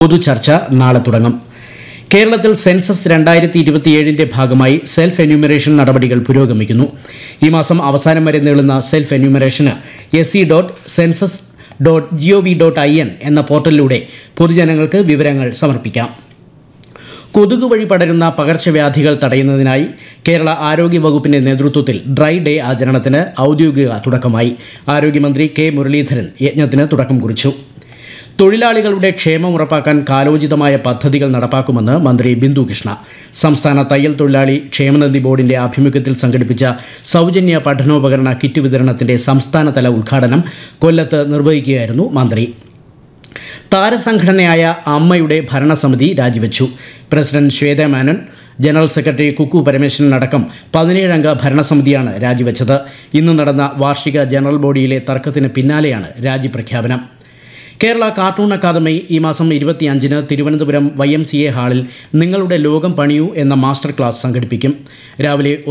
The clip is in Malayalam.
പൊതുചർച്ച നാളെ തുടങ്ങും കേരളത്തിൽ സെൻസസ് രണ്ടായിരത്തി ഇരുപത്തിയേഴിന്റെ ഭാഗമായി സെൽഫ് എന്യൂമറേഷൻ നടപടികൾ പുരോഗമിക്കുന്നു ഈ മാസം അവസാനം വരെ നീളുന്ന സെൽഫ് എന്യൂമറേഷന് S C dot census dot G O V dot I N എന്ന പോർട്ടലിലൂടെ പൊതുജനങ്ങൾക്ക് വിവരങ്ങൾ സമർപ്പിക്കാം കൊതുക് വഴി പടരുന്ന പകർച്ചവ്യാധികൾ തടയുന്നതിനായി കേരള ആരോഗ്യ വകുപ്പിന്റെ നേതൃത്വത്തിൽ ഡ്രൈ ഡേ ആചരണത്തിന് ഔദ്യോഗിക തുടക്കമായി ആരോഗ്യമന്ത്രി കെ മുരളീധരൻ യജ്ഞത്തിന് തുടക്കം കുറിച്ചു തൊഴിലാളികളുടെ ക്ഷേമം ഉറപ്പാക്കാൻ കാലോചിതമായ പദ്ധതികൾ നടപ്പാക്കുമെന്ന് മന്ത്രി ബിന്ദു കൃഷ്ണ സംസ്ഥാന തയ്യൽ തൊഴിലാളി ക്ഷേമനിധി ബോർഡിന്റെ ആഭിമുഖ്യത്തിൽ സംഘടിപ്പിച്ച സൗജന്യ പഠനോപകരണ കിറ്റ് വിതരണത്തിന്റെ സംസ്ഥാനതല ഉദ്ഘാടനം കൊല്ലത്ത് നിർവഹിക്കുകയായിരുന്നു മന്ത്രി താരസംഘടനയായ അമ്മയുടെ ഭരണസമിതി രാജിവെച്ചു president Shweta Menon general secretary Kukku Parameswaran അടക്കം പതിനേഴംഗ ഭരണസമിതിയാണ് രാജിവെച്ചത് ഇന്ന് നടന്ന വാർഷിക ജനറൽ ബോഡിയിലെ തർക്കത്തിന് പിന്നാലെയാണ് രാജിപ്രഖ്യാപനം കേരള കാർട്ടൂൺ അക്കാദമി ഈ മാസം ഇരുപത്തിയഞ്ചിന് Thiruvananthapuram Y M C A ഹാളിൽ നിങ്ങളുടെ ലോകം പണിയൂ എന്ന മാസ്റ്റർ ക്ലാസ് സംഘടിപ്പിക്കും രാവിലെ